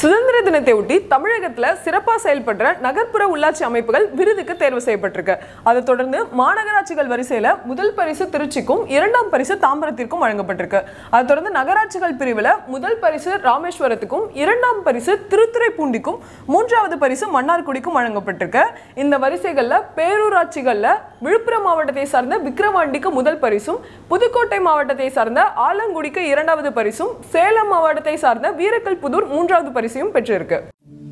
சுதந்திர தினத்தை ஒட்டி தமிழகத்துல சிறப்பா செயல்படுற நகர்ப்புற உள்ளாட்சி அமைப்புகள் விருதுக்கு தேர்வு செய்யப்பட்டிருக்கு அதை தொடர்ந்து மாநகராட்சிகள் வரிசையில முதல் பரிசு திருச்சிக்கும் இரண்டாம் பரிசு தாம்பரத்திற்கும் வழங்கப்பட்டிருக்கு அதை தொடர்ந்து நகராட்சிகள் பிரிவுல முதல் பரிசு ராமேஸ்வரத்துக்கும் இரண்டாம் பரிசு திருத்துறைப்பூண்டிக்கும் மூன்றாவது பரிசு மன்னார்குடிக்கும் வழங்கப்பட்டிருக்கு இந்த வரிசைகள்ல பேரூராட்சிகள்ல விழுப்புரம் மாவட்டத்தை சார்ந்த விக்கிரவாண்டிக்கு முதல் பரிசும் புதுக்கோட்டை மாவட்டத்தை சார்ந்த ஆலங்குடிக்கு இரண்டாவது பரிசும் சேலம் மாவட்டத்தை சார்ந்த வீரக்கல்புதூர் மூன்றாவது பரிசையும் பெற்றிருக்கு